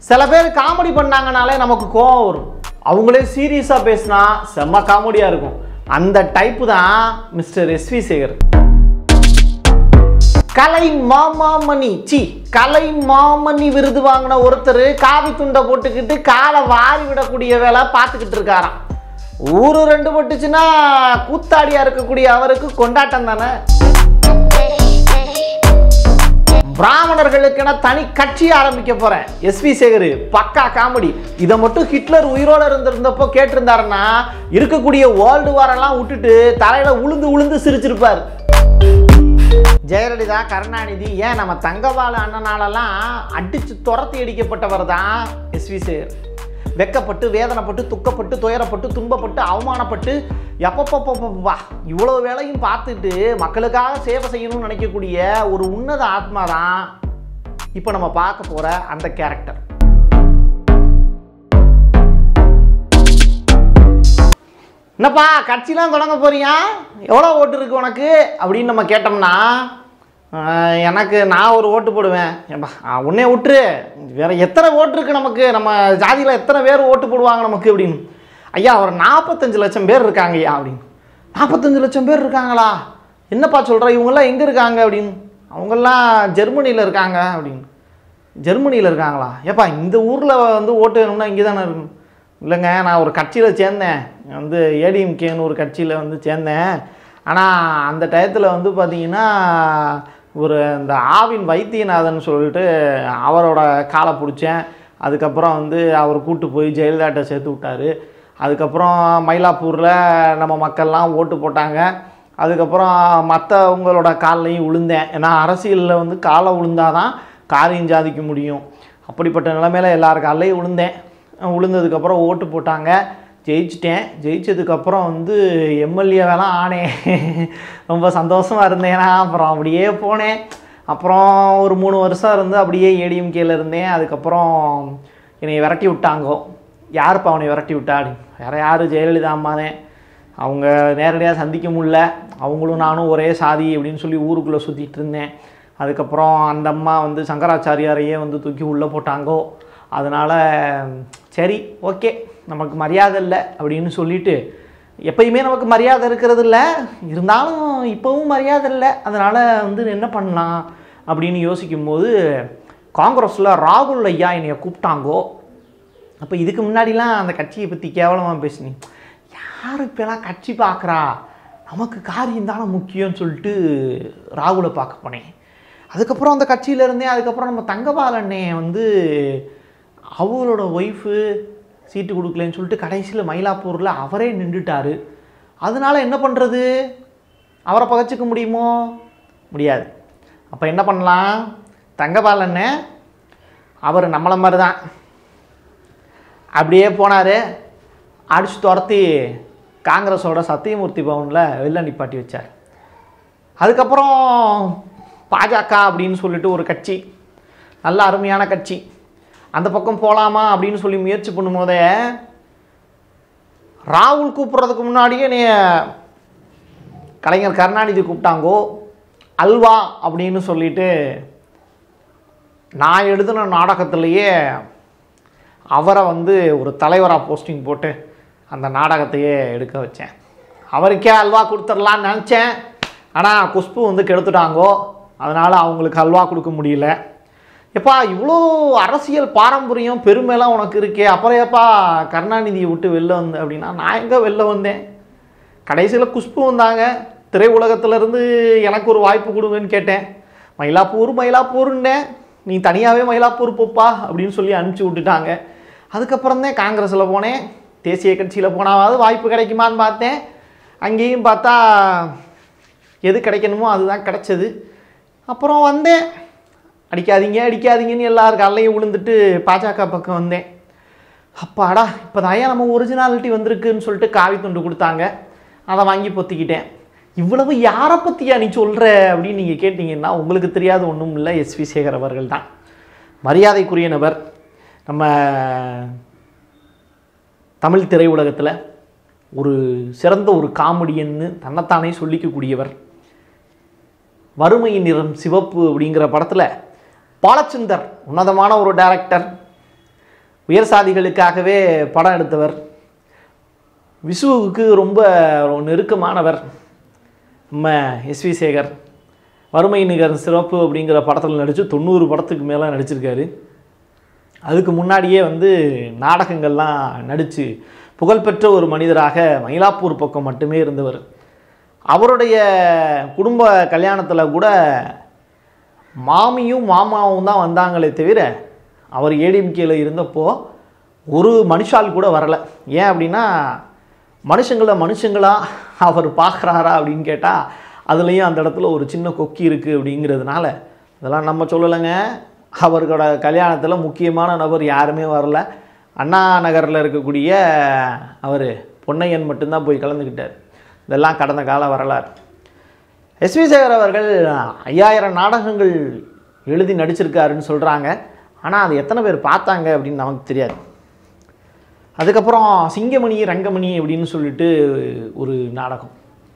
சில பேர் காமெடி பண்ணாங்கனாலே நமக்கு கோவம் வரும் அவங்களே சீரியஸாக பேசினா செம்ம காமெடியாக இருக்கும் அந்த டைப்பு தான் mister S V Shekhar Kalaimamani சி கலை மாமணி விருது வாங்கின ஒருத்தர் காவி துண்டை போட்டுக்கிட்டு காலை வாரி விடக்கூடிய வேலை பார்த்துக்கிட்டு இருக்காராம் ஊரு ரெண்டு பட்டுச்சுன்னா கூத்தாடியா இருக்கக்கூடிய அவருக்கு கொண்டாட்டம் தானே பிராமணர்களுக்கென தனி கட்சி ஆரம்பிக்க போறேன் எஸ்வி சேகர் பக்கா காமெடி இதை மட்டும் ஹிட்லர் உயிரோட இருந்திருந்தப்போ கேட்டிருந்தாருன்னா இருக்கக்கூடிய வேர்ல்டு வாரெல்லாம் விட்டுட்டு தலையில உளுந்து உளுந்து சிரிச்சிருப்பார் ஜெயலலிதா கருணாநிதி ஏன் நம்ம தங்கபாலு அண்ணனாலெல்லாம் அடிச்சு துரத்தி அடிக்கப்பட்டவர் தான் எஸ்வி சேகர் வெக்கப்பட்டு வேதனைப்பட்டு துக்கப்பட்டு துயரப்பட்டு துன்பப்பட்டு அவமானப்பட்டு எப்பப்பப்பப்பா இவ்வளோ வேலையும் பார்த்துட்டு மக்களுக்காக சேவை செய்யணும்னு நினைக்கக்கூடிய ஒரு உன்னத ஆத்மா தான் இப்போ நம்ம பார்க்க போகிற அந்த கேரக்டர் என்னப்பா கட்சிலாம் தொடங்க போறியா எவ்வளோ ஓட்டு இருக்கு உனக்கு அப்படின்னு நம்ம கேட்டோம்னா ஆஹ், எனக்கு நான் ஒரு ஓட்டு போடுவேன் ஏப்பா உன்னே விட்டுரு வேற எத்தனை ஓட்டு இருக்கு நமக்கு நம்ம ஜாதியில் எத்தனை பேர் ஓட்டு போடுவாங்க நமக்கு அப்படின்னு ஐயா ஒரு நாற்பத்தஞ்சு லட்சம் பேர் இருக்காங்க ஐயா அப்படின்னு நாற்பத்தஞ்சு லட்சம் பேர் இருக்காங்களா என்னப்பா சொல்கிற இவங்கெல்லாம் எங்கே இருக்காங்க அப்படின்னு அவங்கெல்லாம் ஜெர்மனியில் இருக்காங்க அப்படின்னு ஜெர்மனியில் இருக்காங்களா ஏப்பா இந்த ஊரில் வந்து ஓட்டு வேணும்னா இங்கே தானே இருக்கணும் இல்லைங்க நான் ஒரு கட்சியில் சேர்ந்தேன் வந்து ஏடிஎம்கேன்னு ஒரு கட்சியில் வந்து சேர்ந்தேன் ஆனால் அந்த டயத்தில் வந்து பார்த்தீங்கன்னா ஒரு இந்த ஆவின் வைத்தியநாதன் சொல்லிட்டு அவரோட காலை பிடிச்சேன் அதுக்கப்புறம் வந்து அவர் கூட்டு போய் ஜெயலலிதாட்ட சேர்த்து விட்டாரு அதுக்கப்புறம் மயிலாப்பூரில் நம்ம மக்கள்லாம் ஓட்டு போட்டாங்க அதுக்கப்புறம் மற்றவங்களோட கால்லையும் விழுந்தேன் ஏன்னா அரசியலில் வந்து காலை விழுந்தாதான் காரியம் சாதிக்க முடியும் அப்படிப்பட்ட நிலைமையில எல்லார் காலையும் விழுந்தேன் விழுந்ததுக்கப்புறம் ஓட்டு போட்டாங்க ஜெயிச்சிட்டேன் ஜெயிச்சதுக்கப்புறம் வந்து எம்எல்ஏவெல்லாம் ஆனேன் ரொம்ப சந்தோஷமாக இருந்தேன் நான் அப்புறம் அப்படியே போனேன் அப்புறம் ஒரு மூணு வருஷம் இருந்து அப்படியே ஏடிஎம்கேல இருந்தேன் அதுக்கப்புறம் என்னை விரட்டி விட்டாங்கோ யாருப்பா அவனை விரட்டி விட்டா அப்படின்னு வேறு யார் ஜெயலலிதா அம்மா தான் அவங்க நேரடியாக சந்திக்க முடியல அவங்களும் நானும் ஒரே சாதி அப்படின்னு சொல்லி ஊருக்குள்ளே சுற்றிட்டு இருந்தேன் அதுக்கப்புறம் அந்த அம்மா வந்து சங்கராச்சாரியாரையே வந்து தூக்கி உள்ளே போட்டாங்கோ அதனால் சரி ஓகே நமக்கு மரியாதை இல்லை அப்படின்னு சொல்லிட்டு எப்பயுமே நமக்கு மரியாதை இருக்கிறது இல்லை இருந்தாலும் இப்போவும் மரியாதை இல்லை அதனால் வந்து என்ன பண்ணலாம் அப்படின்னு யோசிக்கும்போது காங்கிரஸில் ராகுல் ஐயா என்னைய கூப்பிட்டாங்கோ அப்போ இதுக்கு முன்னாடிலாம் அந்த கட்சியை பற்றி கேவலமாக பேசினேன் யார் இப்போலாம் கட்சி பார்க்குறா நமக்கு காரியம் தானே முக்கியம்னு சொல்லிட்டு ராகுலை பார்க்க போனேன் அதுக்கப்புறம் அந்த கட்சியில் இருந்தேன் அதுக்கப்புறம் நம்ம தங்கபாலண்ணே வந்து அவங்களோட ஒய்ஃபு சீட்டு கொடுக்கலன்னு சொல்லிட்டு கடைசியில் மயிலாப்பூரில் அவரே நின்றுட்டாரு அதனால என்ன பண்ணுறது அவரை பகைச்சிக்க முடியுமோ முடியாது அப்போ என்ன பண்ணலாம் தங்கபாலண்ணே அவர் நம்மளை மாதிரி தான் அப்படியே போனார் அடிச்சு துரத்தி காங்கிரஸோட சத்தியமூர்த்தி பவனில் வெளில நிப்பாட்டி வச்சார் அதுக்கப்புறம் பாஜக அப்படின்னு சொல்லிட்டு ஒரு கட்சி நல்ல அருமையான கட்சி அந்த பக்கம் போகலாமா அப்படின்னு சொல்லி முயற்சி பண்ணும்போதே ராகுல் கூப்பிட்றதுக்கு முன்னாடியே நீ கலைஞர் கருணாநிதி கூப்பிட்டாங்கோ அல்வா அப்படின்னு சொல்லிட்டு நான் எழுதின நாடகத்திலேயே அவரை வந்து ஒரு தலைவராக போஸ்டிங் போட்டு அந்த நாடகத்தையே எடுக்க வச்சேன் அவருக்கே அல்வா கொடுத்துடலான்னு நினச்சேன் ஆனால் குஷ்பு வந்து கெடுத்துட்டாங்கோ அதனால் அவங்களுக்கு அல்வா கொடுக்க முடியல எப்பா இவ்வளோ அரசியல் பாரம்பரியம் பெருமைலாம் உனக்கு இருக்கே அப்புறம் ஏப்பா கருணாநிதியை விட்டு வெளில வந்து அப்படின்னா நான் எங்கே வெளில வந்தேன் கடைசியில் குஷ்பு வந்தாங்க திரையுலகத்திலேருந்து எனக்கு ஒரு வாய்ப்பு கொடுங்கன்னு கேட்டேன் மயிலாப்பூர் மயிலாப்பூர்ன்னேன் நீ தனியாகவே மயிலாப்பூர் போப்பா அப்படின்னு சொல்லி அனுப்பிச்சி விட்டுட்டாங்க அதுக்கப்புறம் தான் காங்கிரஸில் போனேன் தேசிய கட்சியில் போனாவது வாய்ப்பு கிடைக்குமான்னு பார்த்தேன் அங்கேயும் பார்த்தா எது கிடைக்கணுமோ அதுதான் கிடைச்சது அப்புறம் வந்தேன் அடிக்காதீங்க அடிக்காதீங்கன்னு எல்லார் காலையும் விழுந்துட்டு பாஜக பக்கம் வந்தேன் அப்பாடா இப்போ நம்ம ஒரிஜினாலிட்டி வந்திருக்குன்னு சொல்லிட்டு காவி துண்டு கொடுத்தாங்க அதை வாங்கி பொத்திக்கிட்டேன் இவ்வளவு யாரை பற்றியா நீ சொல்கிற அப்படின்னு நீங்கள் கேட்டிங்கன்னா உங்களுக்கு தெரியாத ஒன்றும் இல்லை எஸ்வி சேகர் அவர்கள் தான் மரியாதைக்குரிய நபர் நம்ம தமிழ் திரையுலகத்தில் ஒரு சிறந்த ஒரு காமெடியன்னு தன்னைத்தானே சொல்லிக்கக்கூடியவர் வறுமையின் நிறம் சிவப்பு அப்படிங்கிற படத்தில் பாலச்சந்தர் உன்னதமான ஒரு டைரக்டர் உயர் சாதிகளுக்காகவே படம் எடுத்தவர் விசுவுக்கு ரொம்ப நெருக்கமானவர் நம்ம எஸ்வி சேகர் வறுமை நிகர் சிறப்பு அப்படிங்கிற படத்தில் நடித்து தொண்ணூறு படத்துக்கு மேலே நடிச்சிருக்காரு அதுக்கு முன்னாடியே வந்து நாடகங்கள்லாம் நடித்து புகழ்பெற்ற ஒரு மனிதராக மயிலாப்பூர் பக்கம் மட்டுமே இருந்தவர் அவருடைய குடும்ப கல்யாணத்தில் கூட மாமியும் மாமாவும் தான் வந்தாங்களே தவிர அவர் ஏடிஎம்கேல இருந்தப்போ ஒரு மனுஷால் கூட வரலை ஏன் அப்படின்னா மனுஷங்களை மனுஷங்களா அவர் பார்க்குறாரா அப்படின்னு கேட்டால் அதுலேயும் அந்த இடத்துல ஒரு சின்ன கொக்கி இருக்குது அப்படிங்கிறதுனால இதெல்லாம் நம்ம சொல்லலைங்க அவர்களோட கல்யாணத்தில் முக்கியமான நபர் யாருமே வரல அண்ணா நகரில் இருக்கக்கூடிய அவர் பொன்னையன் மட்டும்தான் போய் கலந்துக்கிட்டார் இதெல்லாம் கடந்த கால வரலாறு எஸ்வி சேகர் அவர்கள் ஐயாயிரம் நாடகங்கள் எழுதி நடிச்சிருக்காருன்னு சொல்கிறாங்க ஆனால் அது எத்தனை பேர் பார்த்தாங்க அப்படின்னு நமக்கு தெரியாது அதுக்கப்புறம் சிங்கமணி ரங்கமணி அப்படின்னு சொல்லிட்டு ஒரு நாடகம்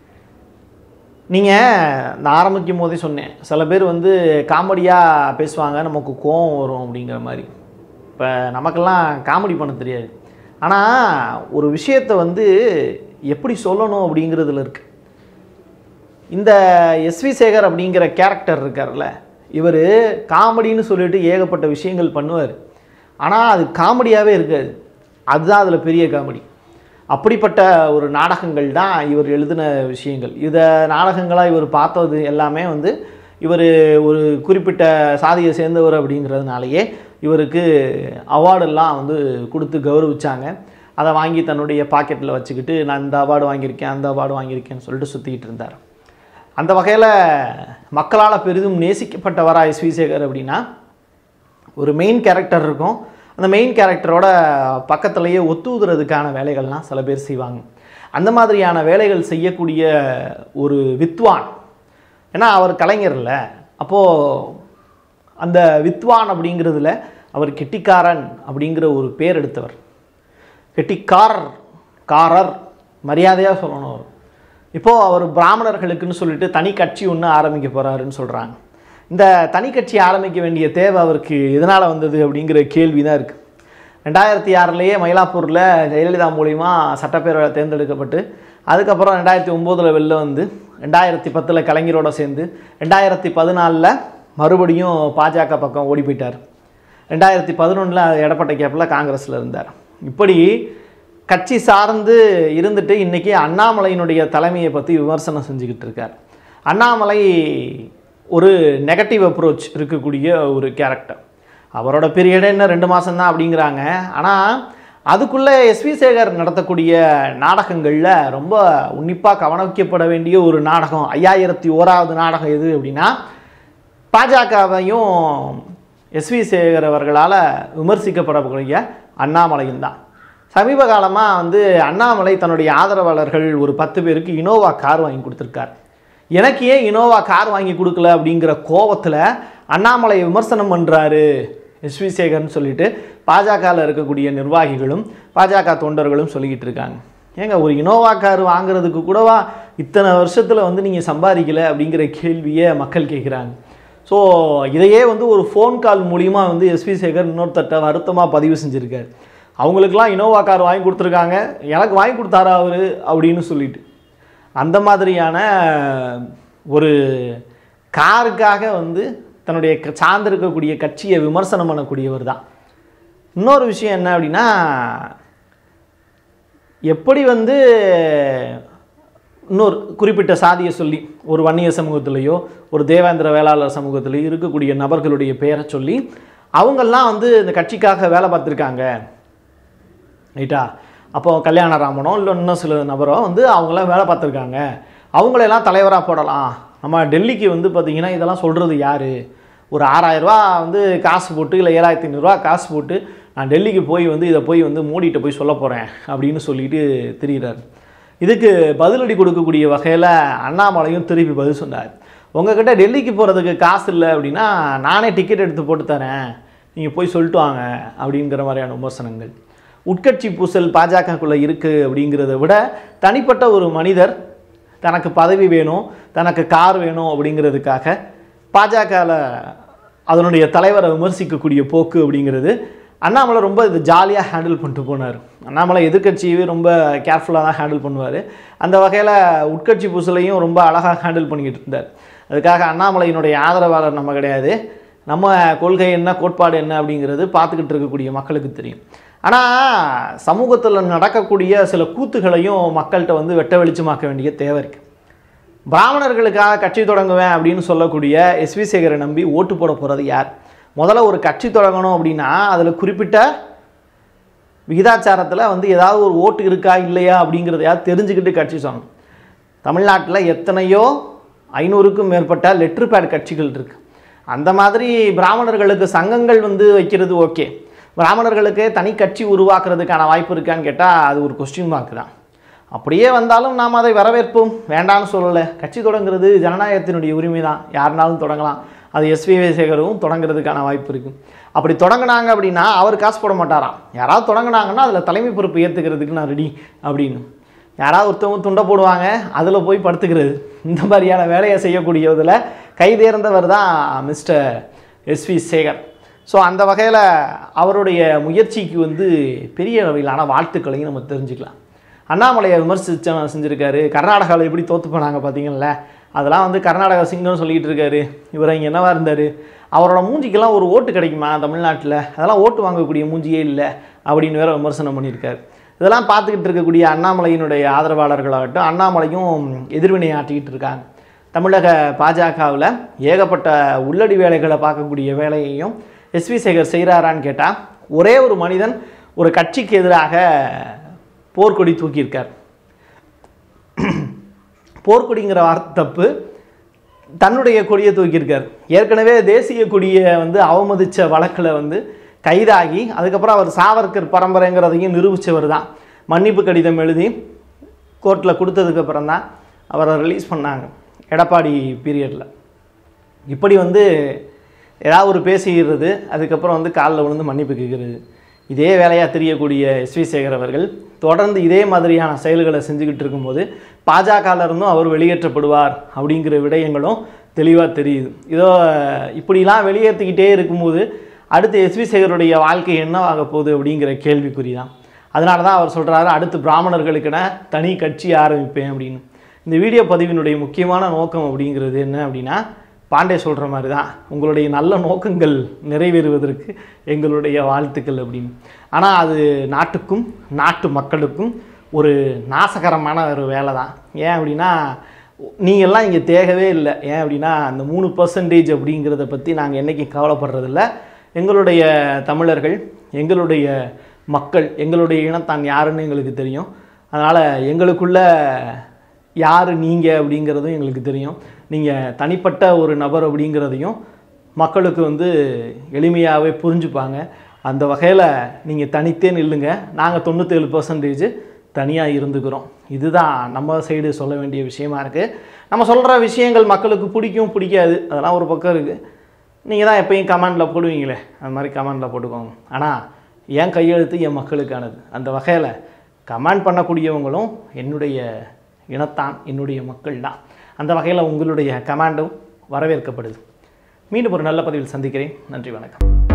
நீங்கள் நான் ஆரம்பிக்கும் போதே சொன்னேன் சில பேர் வந்து காமெடியாக பேசுவாங்க நமக்கு கோவம் வரும் அப்படிங்கிற மாதிரி இப்போ நமக்கெல்லாம் காமெடி பண்ண தெரியாது ஆனால் ஒரு விஷயத்தை வந்து எப்படி சொல்லணும் அப்படிங்கிறதுல இருக்குது இந்த எஸ்வி சேகர் அப்படிங்கிற கேரக்டர் இருக்கார்ல இவர் காமெடின்னு சொல்லிட்டு ஏகப்பட்ட விஷயங்கள் பண்ணுவார் ஆனால் அது காமெடியாகவே இருக்காது அதுதான் அதில் பெரிய காமெடி அப்படிப்பட்ட ஒரு நாடகங்கள் தான் இவர் எழுதின விஷயங்கள் இதை நாடகங்களாக இவர் பார்த்தது எல்லாமே வந்து இவர் ஒரு குறிப்பிட்ட சாதியை சேர்ந்தவர் அப்படிங்கிறதுனாலேயே இவருக்கு அவார்டெல்லாம் வந்து கொடுத்து கௌரவிச்சாங்க அதை வாங்கி தன்னுடைய பாக்கெட்டில் வச்சுக்கிட்டு நான் இந்த அவார்டு வாங்கியிருக்கேன் அந்த அவார்டு வாங்கியிருக்கேன்னு சொல்லிட்டு சுற்றிக்கிட்டு இருந்தார் அந்த வகையில் மக்களால் பெரிதும் நேசிக்கப்பட்டவரா எஸ் வி சேகர் அப்படின்னா ஒரு மெயின் கேரக்டர் இருக்கும் அந்த மெயின் கேரக்டரோட பக்கத்துலேயே ஒத்துதுறதுக்கான வேலைகள்லாம் சில பேர் செய்வாங்க அந்த மாதிரியான வேலைகள் செய்யக்கூடிய ஒரு வித்வான் ஏன்னா அவர் கலைஞர்ல அப்போது அந்த வித்வான் அப்படிங்கிறதுல அவர் கெட்டிக்காரன் அப்படிங்கிற ஒரு பேர் எடுத்தவர் கெட்டிக்காரர் காரர் மரியாதையாக சொல்லணும் அவர் இப்போது அவர் பிராமணர்களுக்குன்னு சொல்லிட்டு தனி கட்சி ஒன்று ஆரம்பிக்க போகிறாருன்னு சொல்கிறாங்க இந்த தனி கட்சி ஆரம்பிக்க வேண்டிய தேவை அவருக்கு எதனால் வந்தது அப்படிங்கிற கேள்வி தான் இருக்குது ரெண்டாயிரத்தி ஆறுலேயே மயிலாப்பூரில் ஜெயலலிதா மூலிமா சட்டப்பேரவை தேர்ந்தெடுக்கப்பட்டு அதுக்கப்புறம் ரெண்டாயிரத்தி ஒம்போதில் வெளில வந்து ரெண்டாயிரத்தி பத்தில் கலைஞரோட சேர்ந்து ரெண்டாயிரத்தி பதினாலில் மறுபடியும் பாஜக பக்கம் ஓடி போயிட்டார் ரெண்டாயிரத்தி பதினொன்றில் எடப்பட்ட கேப்பில் காங்கிரஸில் இருந்தார் இப்படி கட்சி சார்ந்து இருந்துட்டு இன்றைக்கி அண்ணாமலையினுடைய தலைமையை பற்றி விமர்சனம் செஞ்சுக்கிட்டு இருக்கார் அண்ணாமலை ஒரு நெகட்டிவ் அப்ரோச் இருக்கக்கூடிய ஒரு கேரக்டர் அவரோட பீரியடே என்ன ரெண்டு மாதம்தான் அப்படிங்கிறாங்க ஆனால் அதுக்குள்ளே எஸ்வி சேகர் நடத்தக்கூடிய நாடகங்களில் ரொம்ப உன்னிப்பாக கவனிக்கப்பட வேண்டிய ஒரு நாடகம் ஐயாயிரத்தி ஓராவது நாடகம் எது அப்படின்னா பாஜகவையும் எஸ்வி சேகர் அவர்களால் விமர்சிக்கப்படக்கூடிய அண்ணாமலையும் தான் சமீப காலமாக வந்து அண்ணாமலை தன்னுடைய ஆதரவாளர்கள் ஒரு பத்து பேருக்கு இனோவா கார் வாங்கி கொடுத்துருக்கார் எனக்கு ஏன் இனோவா கார் வாங்கி கொடுக்கல அப்படிங்கிற கோவத்தில் அண்ணாமலை விமர்சனம் பண்ணுறாரு எஸ்வி சேகர்னு சொல்லிட்டு பாஜகவில் இருக்கக்கூடிய நிர்வாகிகளும் பாஜக தொண்டர்களும் சொல்லிக்கிட்டு இருக்காங்க ஏங்க ஒரு இனோவா கார் வாங்குறதுக்கு கூடவா இத்தனை வருஷத்தில் வந்து நீங்கள் சம்பாதிக்கல அப்படிங்கிற கேள்வியை மக்கள் கேட்குறாங்க ஸோ இதையே வந்து ஒரு ஃபோன் கால் மூலிமா வந்து எஸ்வி சேகர் இன்னொருத்தட்ட வருத்தமாக பதிவு செஞ்சுருக்காரு அவங்களுக்கெல்லாம் இனோவா கார் வாங்கி கொடுத்துருக்காங்க எனக்கு வாங்கி கொடுத்தாரா அவர் அப்படின்னு சொல்லிட்டு அந்த மாதிரியான ஒரு காருக்காக வந்து தன்னுடைய க- சார்ந்திருக்கக்கூடிய கட்சியை விமர்சனம் பண்ணக்கூடியவர் தான் இன்னொரு விஷயம் என்ன அப்படின்னா எப்படி வந்து இன்னொரு குறிப்பிட்ட சாதியை சொல்லி ஒரு வன்னிய சமூகத்திலேயோ ஒரு தேவேந்திர வேளாளர் சமூகத்திலேயோ இருக்கக்கூடிய நபர்களுடைய பெயரை சொல்லி அவங்கெல்லாம் வந்து இந்த கட்சிக்காக வேலை பார்த்துருக்காங்க ரைட்டா அப்போ கல்யாணராமனோ இல்லை இன்னும் சில நபரோ வந்து அவங்களாம் வேலை பார்த்துருக்காங்க அவங்களெல்லாம் தலைவராக போடலாம் நம்ம டெல்லிக்கு வந்து பார்த்திங்கன்னா இதெல்லாம் சொல்கிறது யார் ஒரு ஆறாயிரரூவா வந்து காசு போட்டு இல்லை ஏழாயிரத்தி ஐநூறுரூவா காசு போட்டு நான் டெல்லிக்கு போய் வந்து இதை போய் வந்து மோடிட்ட போய் சொல்ல போகிறேன் அப்படின்னு சொல்லிட்டு திரிகிறார் இதுக்கு பதிலடி கொடுக்கக்கூடிய வகையில் அண்ணாமலையும் திருப்பி பதில் சொன்னார் உங்ககிட்ட டெல்லிக்கு போகிறதுக்கு காசு இல்லை அப்படின்னா நானே டிக்கெட் எடுத்து போட்டு தரேன் நீங்கள் போய் சொல்லிட்டு வாங்க அப்படிங்கிற மாதிரியான விமர்சனங்கள் உட்கட்சி பூசல் பாஜகக்குள்ளே இருக்குது அப்படிங்கிறத விட தனிப்பட்ட ஒரு மனிதர் தனக்கு பதவி வேணும் தனக்கு கார் வேணும் அப்படிங்கிறதுக்காக பாஜகவில் அதனுடைய தலைவரை விமர்சிக்கக்கூடிய போக்கு அப்படிங்கிறது அண்ணாமலை ரொம்ப இது ஜாலியாக ஹேண்டில் பண்ணிட்டு போனார் அண்ணாமலை எதிர்க்கட்சியவே ரொம்ப கேர்ஃபுல்லாக தான் ஹேண்டில் பண்ணுவார் அந்த வகையில் உட்கட்சி பூசலையும் ரொம்ப அழகாக ஹேண்டில் பண்ணிக்கிட்டு இருந்தார் அதுக்காக அண்ணாமலையினுடைய ஆதரவாளர் நம்ம கிடையாது நம்ம கொள்கை என்ன கோட்பாடு என்ன அப்படிங்கிறது பார்த்துக்கிட்டு இருக்கக்கூடிய மக்களுக்கு தெரியும் ஆனால் சமூகத்தில் நடக்கக்கூடிய சில கூத்துகளையும் மக்கள்கிட்ட வந்து வெட்ட வெளிச்சமாக்க வேண்டிய தேவை இருக்குது பிராமணர்களுக்காக கட்சி தொடங்குவேன் அப்படின்னு சொல்லக்கூடிய எஸ்வி சேகரை நம்பி ஓட்டு போட போகிறது யார் முதல்ல ஒரு கட்சி தொடங்கணும் அப்படின்னா அதில் குறிப்பிட்ட விகிதாச்சாரத்தில் வந்து ஏதாவது ஒரு ஓட்டு இருக்கா இல்லையா அப்படிங்கிறதையாவது தெரிஞ்சுக்கிட்டு கட்சி சொல்லணும் தமிழ்நாட்டில் எத்தனையோ ஐநூறுக்கும் மேற்பட்ட லெட்ரு பேட் கட்சிகள் இருக்குது அந்த மாதிரி பிராமணர்களுக்கு சங்கங்கள் வந்து வைக்கிறது ஓகே பிராமணர்களுக்கு தனி கட்சி உருவாக்குறதுக்கான வாய்ப்பு இருக்கான்னு கேட்டால் அது ஒரு கொஸ்டின் மார்க் தான் அப்படியே வந்தாலும் நாம் அதை வரவேற்போம் வேண்டாம்னு சொல்லலை கட்சி தொடங்குறது ஜனநாயகத்தினுடைய உரிமை தான் யாருனாலும் தொடங்கலாம் அது எஸ்வி சேகரும் தொடங்குறதுக்கான வாய்ப்பு இருக்குது அப்படி தொடங்குனாங்க அப்படின்னா அவர் காசு போட மாட்டாராம் யாராவது தொடங்குனாங்கன்னா அதில் தலைமை பொறுப்பு ஏற்றுக்கிறதுக்கு நான் ரெடி அப்படின்னு யாராவது ஒருத்தவங்க துண்டை போடுவாங்க அதில் போய் படுத்துக்கிறது இந்த மாதிரியான வேலையை செய்யக்கூடியதில் கைதேர்ந்தவர் தான் மிஸ்டர் எஸ்வி சேகர் ஸோ அந்த வகையில் அவருடைய முயற்சிக்கு வந்து பெரிய அளவிலான வாழ்த்துக்களையும் நம்ம தெரிஞ்சுக்கலாம் அண்ணாமலையை விமர்சிச்ச செஞ்சுருக்காரு கர்நாடகாவில் எப்படி தோற்று போனாங்க பார்த்தீங்கல்ல அதெல்லாம் வந்து கர்நாடகா சிங்கம்னு சொல்லிட்டு இருக்காரு இவர் இங்கே என்னவா இருந்தார் அவரோட மூஞ்சிக்கெல்லாம் ஒரு ஓட்டு கிடைக்குமா தமிழ்நாட்டில் அதெல்லாம் ஓட்டு வாங்கக்கூடிய மூஞ்சியே இல்லை அப்படின்னு வேற விமர்சனம் பண்ணியிருக்காரு இதெல்லாம் பார்த்துக்கிட்டு இருக்கக்கூடிய அண்ணாமலையினுடைய ஆதரவாளர்களாகட்டும் அண்ணாமலையும் எதிர்வினை ஆற்றிக்கிட்டு இருக்காங்க தமிழக பாஜகவில் ஏகப்பட்ட உள்ளடி வேலைகளை பார்க்கக்கூடிய வேலையையும் எஸ்வி சேகர் செய்கிறாரான்னு கேட்டால் ஒரே ஒரு மனிதன் ஒரு கட்சிக்கு எதிராக போர்க்கொடி தூக்கியிருக்கார் போர்க்கொடிங்கிற வார்த்தை தப்பு தன்னுடைய கொடியை தூக்கியிருக்கார் ஏற்கனவே தேசிய கொடியை வந்து அவமதித்த வழக்கில் வந்து கைதாகி அதுக்கப்புறம் அவர் சாவர்கர் பரம்பரைங்கிறதையும் நிரூபித்தவர் தான் மன்னிப்பு கடிதம் எழுதி கோர்ட்டில் கொடுத்ததுக்கப்புறம் தான் அவரை ரிலீஸ் பண்ணாங்க எடப்பாடி பீரியடில் இப்படி வந்து ஏதாவது ஒரு பேசிடுறது அதுக்கப்புறம் வந்து காலில் விழுந்து மன்னிப்பு கேட்குறது இதே வேலையாக தெரியக்கூடிய எஸ்வி சேகர் அவர்கள் தொடர்ந்து இதே மாதிரியான செயல்களை செஞ்சுக்கிட்டு இருக்கும்போது பாஜகவில் இருந்தும் அவர் வெளியேற்றப்படுவார் அப்படிங்கிற விடயங்களும் தெளிவாக தெரியுது இதோ இப்படிலாம் வெளியேற்றிக்கிட்டே இருக்கும்போது அடுத்து எஸ்வி சேகருடைய வாழ்க்கை என்னவாக போகுது அப்படிங்கிற கேள்விக்குறி தான் அதனால தான் அவர் சொல்கிறாரு அடுத்து பிராமணர்களுக்கென தனி கட்சி ஆரம்பிப்பேன் அப்படின்னு இந்த வீடியோ பதிவினுடைய முக்கியமான நோக்கம் அப்படிங்கிறது என்ன அப்படின்னா பாண்டே சொல்கிற மாதிரி தான் உங்களுடைய நல்ல நோக்கங்கள் நிறைவேறுவதற்கு எங்களுடைய வாழ்த்துக்கள் அப்படின்னு ஆனால் அது நாட்டுக்கும் நாட்டு மக்களுக்கும் ஒரு நாசகரமான ஒரு வேலை தான் ஏன் அப்படின்னா நீங்கள்லாம் இங்கே தேகவே இல்லை ஏன் அப்படின்னா அந்த மூணு பர்சன்டேஜ் அப்படிங்கிறத பற்றி நாங்கள் என்றைக்கும் கவலைப்படுறதில்ல எங்களுடைய தமிழர்கள் எங்களுடைய மக்கள் எங்களுடைய இனத்தான் யாருன்னு எங்களுக்கு தெரியும் அதனால் எங்களுக்குள்ள யார் நீங்கள் அப்படிங்கிறதும் எங்களுக்கு தெரியும் நீங்கள் தனிப்பட்ட ஒரு நபர் அப்படிங்கிறதையும் மக்களுக்கு வந்து எளிமையாகவே புரிஞ்சுப்பாங்க அந்த வகையில் நீங்கள் தனித்தே நில்லுங்க நாங்கள் தொண்ணூற்றேழு பர்சன்டேஜ் தனியாக இருந்துக்கிறோம் இதுதான் நம்ம சைடு சொல்ல வேண்டிய விஷயமா இருக்குது நம்ம சொல்கிற விஷயங்கள் மக்களுக்கு பிடிக்கும் பிடிக்காது அதெல்லாம் ஒரு பக்கம் இருக்குது நீங்கள் தான் எப்பயும் கமெண்டில் போடுவீங்களே அந்த மாதிரி கமெண்டில் போட்டுக்கோங்க ஆனால் என் கையெழுத்து என் மக்களுக்கானது அந்த வகையில் கமெண்ட் பண்ணக்கூடியவங்களும் என்னுடைய இனத்தான் என்னுடைய மக்கள் தான் அந்த வகையில் உங்களுடைய கமாண்டும் வரவேற்கப்படுது மீண்டும் ஒரு நல்ல பதிவில் சந்திக்கிறேன் நன்றி வணக்கம்